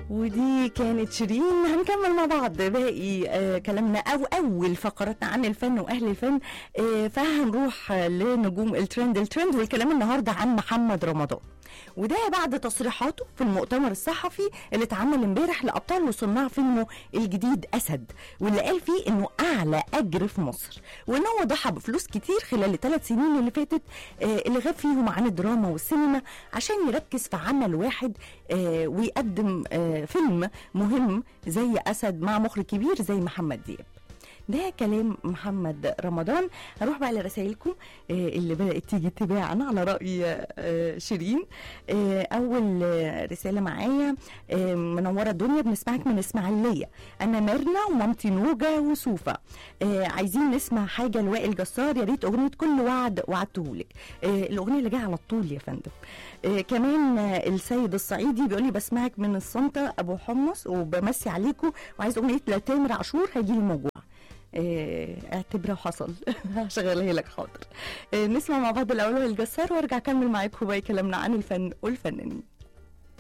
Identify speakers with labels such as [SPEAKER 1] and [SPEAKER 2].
[SPEAKER 1] ودي كانت شيرين هنكمل مع بعض باقي آه كلامنا او اول فقراتنا عن الفن واهل الفن آه فهنروح آه لنجوم الترند الترند والكلام النهارده عن محمد رمضان وده بعد تصريحاته في المؤتمر الصحفي اللي اتعمل امبارح لابطال وصناع فيلمه الجديد اسد واللي قال فيه انه اعلى اجر في مصر وان هو ضحى بفلوس كتير خلال الثلاث سنين اللي فاتت آه اللي غاب فيهم عن الدراما والسينما عشان يركز في عمل واحد آه ويقدم آه فيلم مهم زي اسد مع مخرج كبير زي محمد دياب ده كلام محمد رمضان هروح بقى لرسائلكم آه اللي بدات تيجي تباعا على راي آه شيرين آه اول رساله معايا منوره الدنيا بنسمعك من اسماعيليه انا ميرنا ومامتي نوجه وسوفا عايزين نسمع حاجه لوائل جسار يا ريت اغنيه كل وعد وعدتهولك الاغنيه اللي جايه على الطول يا فندم كمان السيد الصعيدي بيقول لي بسمعك من الصنطه ابو حمص وبمسي عليكم وعايز اغنيه لتامر عاشور هيجي لي موجوع اعتبره حصل هشغلها لك حاضر نسمع مع بعض الاول الجسار وارجع اكمل معاكم باقي كلامنا عن الفن والفنانين